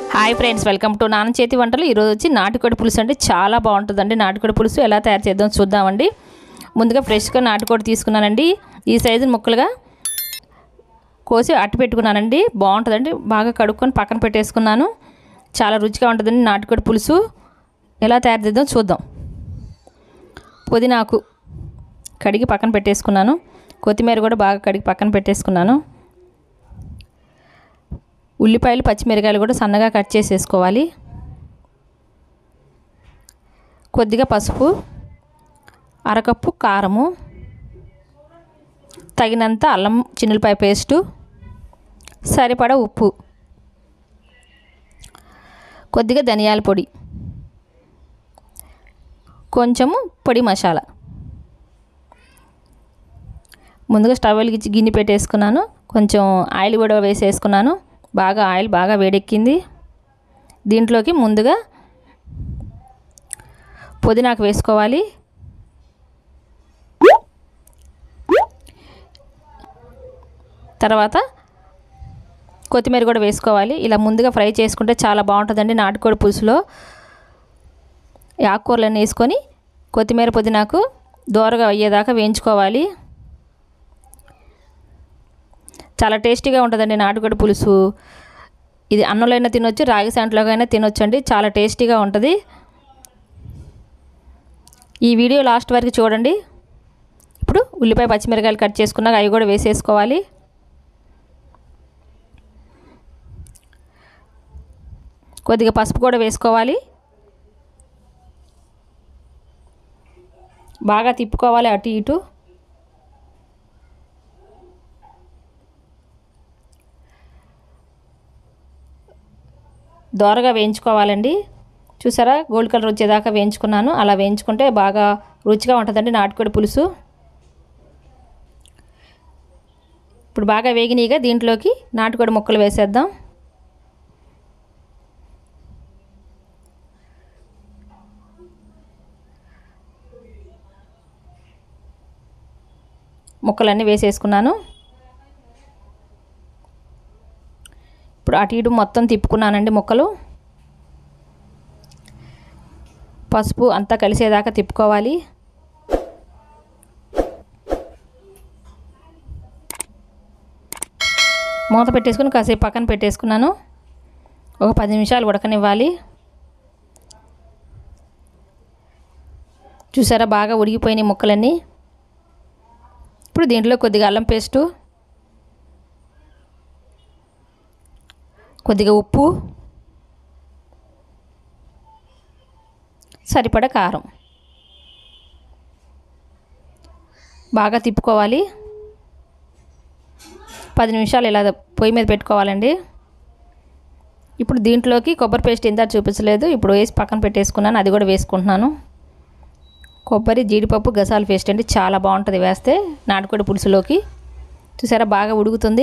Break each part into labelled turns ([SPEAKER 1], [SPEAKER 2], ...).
[SPEAKER 1] hi friends welcome to నాన్న చేతి వంటలు ఈరోజు వచ్చి నాటుకోడి పులుసు అంటే చాలా బాగుంటుందండి నాటుకోడి పులుసు ఎలా తయారు చేద్దాం చూద్దామండి ముందుగా ఫ్రెష్గా నాటుకోడి తీసుకున్నానండి ఈ సైజు ముక్కలుగా కోసి అట్టు పెట్టుకున్నానండి బాగుంటుందండి బాగా కడుక్కొని పక్కన పెట్టేసుకున్నాను చాలా రుచిగా ఉంటుందండి నాటుకోడి పులుసు ఎలా తయారు చేద్దాం చూద్దాం పుదీనాకు కడిగి పక్కన పెట్టేసుకున్నాను కొత్తిమీర కూడా బాగా కడిగి పక్కన పెట్టేసుకున్నాను ఉల్లిపాయలు పచ్చిమిరకాయలు కూడా సన్నగా కట్ చేసేసుకోవాలి కొద్దిగా పసుపు అరకప్పు కారము తగినంత అల్లం చిన్నులపాయ పేస్టు సరిపడా ఉప్పు కొద్దిగా ధనియాల పొడి కొంచెము పొడి మసాలా ముందుగా స్టవ్ వెలిగించి గిన్నె పెట్టేసుకున్నాను కొంచెం ఆయిల్ కూడా వేసేసుకున్నాను బాగా ఆయిల్ బాగా వేడెక్కింది దీంట్లోకి ముందుగా పుదీనాకు వేసుకోవాలి తర్వాత కొత్తిమీర కూడా వేసుకోవాలి ఇలా ముందుగా ఫ్రై చేసుకుంటే చాలా బాగుంటుందండి నాటుకోడి పులుసులో ఈ ఆకుకూరలన్నీ వేసుకొని కొత్తిమీర పుదీనాకు దోరగా అయ్యేదాకా వేయించుకోవాలి చాలా టేస్టీగా ఉంటుందండి నాటుకోడి పులుసు ఇది అన్నంలో అయినా తినొచ్చు రాగి సంటలోకి అయినా తినొచ్చు అండి చాలా టేస్టీగా ఉంటుంది ఈ వీడియో లాస్ట్ వరకు చూడండి ఇప్పుడు ఉల్లిపాయ పచ్చిమిరకాయలు కట్ చేసుకున్నాక అవి కూడా వేసేసుకోవాలి కొద్దిగా పసుపు కూడా వేసుకోవాలి బాగా తిప్పుకోవాలి అటు ఇటు దోరగా వేయించుకోవాలండి చూసారా గోల్డ్ కలర్ వచ్చేదాకా వేయించుకున్నాను అలా వేయించుకుంటే బాగా రుచిగా ఉంటుందండి నాటుకోడి పులుసు ఇప్పుడు బాగా వేగినాయిగా దీంట్లోకి నాటుకోడి ముక్కలు వేసేద్దాం ముక్కలన్నీ వేసేసుకున్నాను ఇప్పుడు అటు ఇటు మొత్తం తిప్పుకున్నానండి ముక్కలు పసుపు అంతా కలిసేదాకా తిప్పుకోవాలి మూత పెట్టేసుకుని కాసేపు పక్కన పెట్టేసుకున్నాను ఒక పది నిమిషాలు ఉడకనివ్వాలి చూసారా బాగా ఉడికిపోయినాయి ముక్కలన్నీ ఇప్పుడు దీంట్లో కొద్దిగా అల్లం పేస్టు కొద్దిగా ఉప్పు సరిపడ కారం బాగా తిప్పుకోవాలి పది నిమిషాలు ఇలా పొయ్యి మీద పెట్టుకోవాలండి ఇప్పుడు దీంట్లోకి కొబ్బరి పేస్ట్ ఇంత చూపించలేదు ఇప్పుడు వేసి పక్కన పెట్టేసుకున్నాను అది కూడా వేసుకుంటున్నాను కొబ్బరి జీడిపప్పు గసాల పేస్ట్ అండి చాలా బాగుంటుంది వేస్తే నాటుకోడి పులుసులోకి చూసారా బాగా ఉడుకుతుంది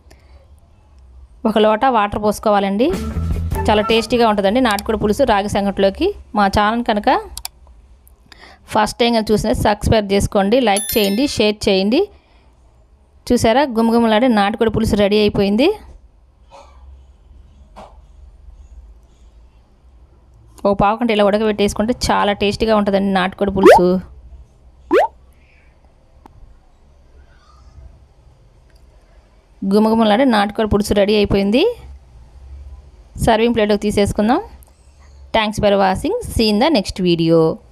[SPEAKER 1] ఒక లోట వాటర్ పోసుకోవాలండి చాలా టేస్టీగా ఉంటుందండి నాటుకోడి పులుసు రాగి సంగటిలోకి మా ఛానల్ కనుక ఫస్ట్ టైం చూసిన సబ్స్క్రైబ్ చేసుకోండి లైక్ చేయండి షేర్ చేయండి చూసారా గుమగుమలాడే నాటుకోడి పులుసు రెడీ అయిపోయింది ఓ పావు గంట ఇలా ఉడకబెట్టేసుకుంటే చాలా టేస్టీగా ఉంటుందండి నాటుకోడి పులుసు గుమగుమలాడే నాటుకోడి పులుసు రెడీ అయిపోయింది సర్వింగ్ ప్లేట్లోకి తీసేసుకుందాం thanks for watching seen the next video